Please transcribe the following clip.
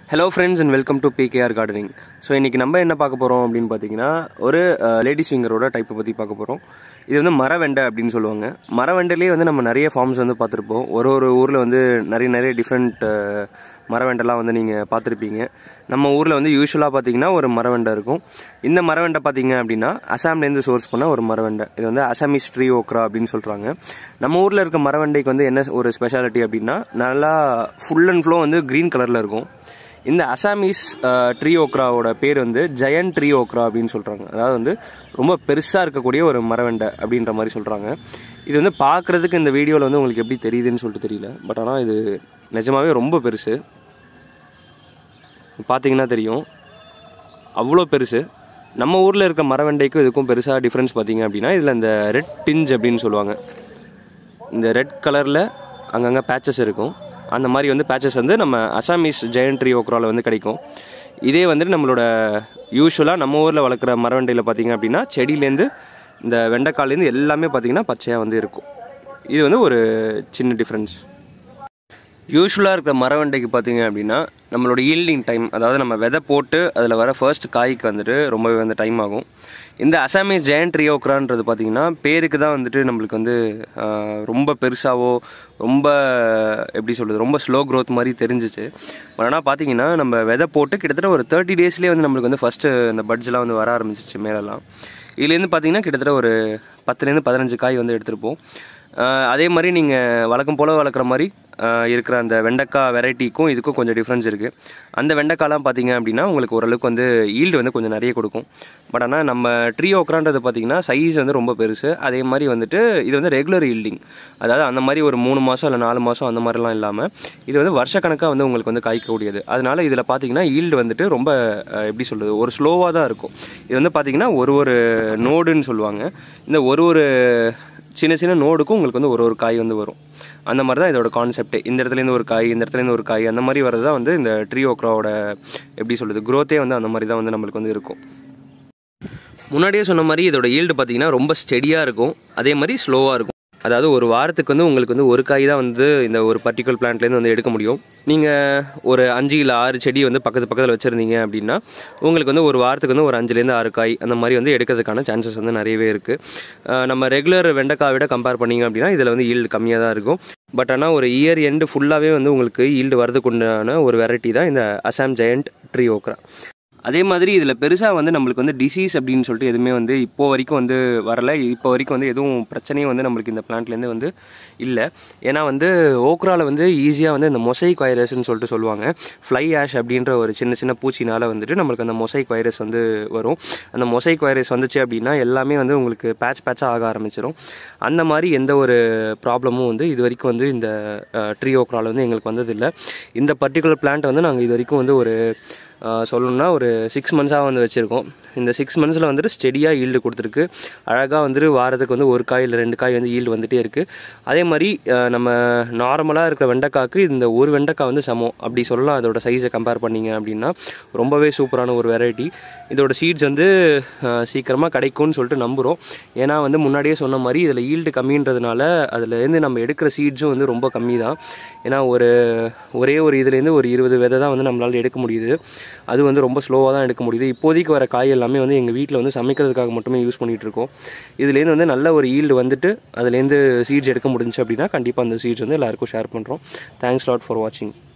hello friends and welcome to PKR gardening so இன்றைக்கி நம்ம என்ன பார்க்க போகிறோம் அப்படின்னு பார்த்தீங்கன்னா ஒரு லேடிஸ் ஃபிங்கரோட டைப்பை பற்றி பார்க்க போகிறோம் இது வந்து மரவெண்டை அப்படின்னு சொல்லுவாங்க மரவெண்டையிலே வந்து நம்ம நிறைய ஃபார்ம்ஸ் வந்து பார்த்துருப்போம் ஒரு ஒரு ஊரில் வந்து நிறைய நிறைய டிஃப்ரெண்ட் மரவெண்டெல்லாம் வந்து நீங்கள் பார்த்துருப்பீங்க நம்ம ஊரில் வந்து யூஸ்வலாக பார்த்தீங்கன்னா ஒரு மரவெண்டை இருக்கும் இந்த மரவெண்டை பார்த்தீங்க அப்படின்னா அசாம்லேருந்து சோர்ஸ் பண்ண ஒரு மரவெண்டை இது வந்து அசாமிஸ் ட்ரீ ஓக்ரா அப்படின்னு சொல்கிறாங்க நம்ம ஊரில் இருக்க மரவெண்டைக்கு வந்து என்ன ஒரு ஸ்பெஷாலிட்டி அப்படின்னா நல்லா ஃபுல் அண்ட் ஃப்ளோ வந்து க்ரீன் கலரில் இருக்கும் இந்த அசாமீஸ் ட்ரீ ஓக்ராவோட பேர் வந்து ஜெயன் ட்ரீ ஓக்ரா அப்படின்னு சொல்கிறாங்க அதாவது வந்து ரொம்ப பெருசாக இருக்கக்கூடிய ஒரு மரவெண்டை அப்படின்ற மாதிரி சொல்கிறாங்க இது வந்து பார்க்குறதுக்கு இந்த வீடியோவில் வந்து உங்களுக்கு எப்படி தெரியுதுன்னு சொல்லிட்டு தெரியல பட் ஆனால் இது நிஜமாவே ரொம்ப பெருசு பார்த்தீங்கன்னா தெரியும் அவ்வளோ பெருசு நம்ம ஊரில் இருக்க மரவெண்டைக்கும் இதுக்கும் பெருசாக டிஃப்ரென்ஸ் பார்த்தீங்க அப்படின்னா இதில் இந்த ரெட் டிஞ்ச் அப்படின்னு சொல்லுவாங்க இந்த ரெட் கலரில் அங்கங்கே பேச்சஸ் இருக்கும் அந்த மாதிரி வந்து பேச்சஸ் வந்து நம்ம அசாமீஸ் ஜெயன் ட்ரீ ஓக்ராவில் வந்து கிடைக்கும் இதே வந்துட்டு நம்மளோட யூஸ்வலாக நம்ம ஊரில் வளர்க்குற மரவண்டையில் பார்த்தீங்க அப்படின்னா செடியிலேருந்து இந்த வெண்டைக்காலேருந்து எல்லாமே பார்த்தீங்கன்னா பச்சையாக வந்து இருக்கும் இது வந்து ஒரு சின்ன டிஃப்ரென்ஸ் யூஸ்வலாக இருக்கிற மரவண்டைக்கு பார்த்தீங்க அப்படின்னா நம்மளோட ஈல்டிங் டைம் அதாவது நம்ம விதை போட்டு அதில் வர ஃபர்ஸ்ட் காய்க்கு வந்துட்டு ரொம்பவே வந்து டைம் ஆகும் இந்த அசாமீஸ் ஜெயண்ட் ரியோக்ரான்றது பார்த்தீங்கன்னா பேருக்கு தான் வந்துட்டு நம்மளுக்கு வந்து ஆஹ், ரொம்ப பெருசாவோ ரொம்ப எப்படி சொல்கிறது ரொம்ப ஸ்லோ growth மாதிரி தெரிஞ்சிச்சு பட் ஆனால் பார்த்தீங்கன்னா நம்ம விதை போட்டு கிட்டத்தட்ட ஒரு தேர்ட்டி டேஸ்லேயே வந்து நம்மளுக்கு வந்து ஃபஸ்ட்டு இந்த பட்ஸ்லாம் வந்து வர ஆரம்பிச்சிச்சு மேலெல்லாம் இதுலேருந்து பார்த்தீங்கன்னா கிட்டத்தட்ட ஒரு பத்துலேருந்து பதினஞ்சு காய் வந்து எடுத்திருப்போம் ஆஹ் அதே மாதிரி நீங்கள் வழக்கம் போல் வளர்க்குற மாதிரி ஆஹ் இருக்கிற அந்த வெண்டைக்காய் வெரைட்டிக்கும் இதுக்கும் கொஞ்சம் டிஃப்ரென்ஸ் இருக்குது அந்த வெண்டைக்காய்லாம் பார்த்தீங்க அப்படின்னா உங்களுக்கு ஓரளவுக்கு வந்து ஈல்டு வந்து கொஞ்சம் நிறைய கொடுக்கும் பட் ஆனால் நம்ம ட்ரீ ஓக்ரான்றது பார்த்தீங்கன்னா சைஸ் வந்து ரொம்ப பெருசு அதே மாதிரி வந்துட்டு இது வந்து ரெகுலர் ஈல்டிங் அதாவது அந்த மாதிரி ஒரு மூணு மாதம் இல்லை நாலு மாதம் அந்த மாதிரிலாம் இல்லாமல் இது வந்து வருஷக்கணக்காக வந்து உங்களுக்கு வந்து காய்க்கக்கூடியது அதனால இதில் பார்த்தீங்கன்னா ஈல்டு வந்துட்டு ரொம்ப ஆஹ் எப்படி சொல்கிறது ஒரு ஸ்லோவாக தான் இருக்கும் இது வந்து பார்த்தீங்கன்னா ஒரு ஒரு நோடுன்னு சொல்லுவாங்க இந்த ஒரு ஒரு சின்ன சின்ன நோடுக்கும் உங்களுக்கு வந்து ஒரு ஒரு காய் வந்து வரும் அந்த மாதிரி தான் இதோட கான்செப்டே இந்த இடத்துலேருந்து ஒரு காய் இந்த இடத்துலேருந்து ஒரு காய் அந்த மாதிரி வரது தான் வந்து இந்த ட்ரீ ஓக்ராவோட எப்படி சொல்கிறது growth-ஏ வந்து அந்த மாதிரி தான் வந்து நம்மளுக்கு வந்து இருக்கும் முன்னாடியே சொன்ன மாதிரி இதோட ஈல்டு பார்த்தீங்கன்னா ரொம்ப ஸ்டெடியாக இருக்கும் அதே மாதிரி ஸ்லோவாக இருக்கும் அதாவது ஒரு வாரத்துக்கு வந்து உங்களுக்கு வந்து ஒரு காய் தான் வந்து இந்த ஒரு பர்டிகுலர் பிளான்ட்லேருந்து வந்து எடுக்க முடியும் நீங்கள் ஒரு அஞ்சு இல்லை ஆறு செடி வந்து பக்கத்து பக்கத்தில் வச்சுருந்தீங்க அப்படின்னா உங்களுக்கு வந்து ஒரு வாரத்துக்கு வந்து ஒரு அஞ்சுலேருந்து ஆறு காய் அந்த மாதிரி வந்து எடுக்கிறதுக்கான சான்சஸ் வந்து நிறையவே இருக்குது நம்ம ரெகுலர் வெண்டைக்காய் விட கம்பேர் பண்ணீங்க அப்படின்னா இதில் வந்து ஈல்டு கம்மியாக தான் இருக்கும் பட் ஆனால் ஒரு இயர் எண்டு ஃபுல்லாகவே வந்து உங்களுக்கு ஈல்டு வரதுக்கு உண்டான ஒரு வெரைட்டி தான் இந்த அசாம் ஜெயண்ட் ட்ரீ ஓக்ரா அதே மாதிரி இதில் பெருசாக வந்து நம்மளுக்கு வந்து டிசீஸ் அப்படின்னு சொல்லிட்டு எதுவுமே வந்து இப்போ வரைக்கும் வந்து வரல இப்போ வரைக்கும் வந்து எதுவும் பிரச்சனையும் வந்து நம்மளுக்கு இந்த பிளான்ட்லேருந்து வந்து இல்லை ஏன்னா வந்து ஓக்ராவில் வந்து ஈஸியாக வந்து இந்த மொசைக் வைரஸ்னு சொல்லிட்டு சொல்லுவாங்க ஃப்ளை ஆஷ் அப்படின்ற ஒரு சின்ன சின்ன பூச்சினால வந்துட்டு நம்மளுக்கு அந்த மொசைக் வைரஸ் வந்து வரும் அந்த மொசைக் வைரஸ் வந்துச்சு அப்படின்னா எல்லாமே வந்து உங்களுக்கு பேட்ச் பேட்சாக ஆக ஆரம்பிச்சிடும் அந்த மாதிரி எந்த ஒரு ப்ராப்ளமும் வந்து இது வரைக்கும் வந்து இந்த ட்ரீ ஓக்ராவில் வந்து எங்களுக்கு வந்ததில்லை இந்த பர்டிகுலர் பிளான்ட் வந்து நாங்கள் இது வரைக்கும் வந்து ஒரு ஆஹ் சொல்லணும்னா ஒரு சிக்ஸ் மந்த்ஸாக வந்து வச்சுருக்கோம் இந்த சிக்ஸ் மந்த்ஸில் வந்துட்டு ஸ்டெடியாக ஈல்டு கொடுத்துருக்கு அழகாக வந்துட்டு வாரத்துக்கு வந்து ஒரு காய் இல்லை ரெண்டு காய் வந்து ஈல்டு வந்துட்டே இருக்குது அதே மாதிரி ஆஹ் நம்ம நார்மலாக இருக்கிற வெண்டைக்காய்க்கு இந்த ஒரு வெண்டைக்காய் வந்து சமம் அப்படி சொல்லலாம் அதோட சைஸை கம்பேர் பண்ணீங்க அப்படின்னா ரொம்பவே சூப்பரான ஒரு வெரைட்டி இதோட சீட்ஸ் வந்து சீக்கிரமாக கிடைக்கும்னு சொல்லிட்டு நம்புகிறோம் ஏன்னா வந்து முன்னாடியே சொன்ன மாதிரி இதில் ஈல்டு கம்மின்றதுனால அதுலேருந்து நம்ம எடுக்கிற சீட்ஸும் வந்து ரொம்ப கம்மி தான் ஏன்னா ஒரு ஒரே ஒரு இதுலேருந்து ஒரு இருபது விதை தான் வந்து நம்மளால் எடுக்க முடியுது அது வந்து ரொம்ப ஸ்லோவாக தான் எடுக்க முடியுது இப்போதைக்கு வர காய் எல்லாமே வந்து எங்கள் வீட்டில் வந்து சமைக்கிறதுக்காக மட்டுமே யூஸ் பண்ணிகிட்டு இருக்கோம் இதுலேருந்து வந்து நல்ல ஒரு ஈல்டு வந்துட்டு அதுலேருந்து சீட்ஸ் எடுக்க முடிஞ்சுச்சு அப்படின்னா கண்டிப்பாக அந்த சீட்ஸ் வந்து எல்லாருக்கும் ஷேர் பண்ணுறோம் தேங்க்ஸ் லாட் ஃபார் வாட்சிங்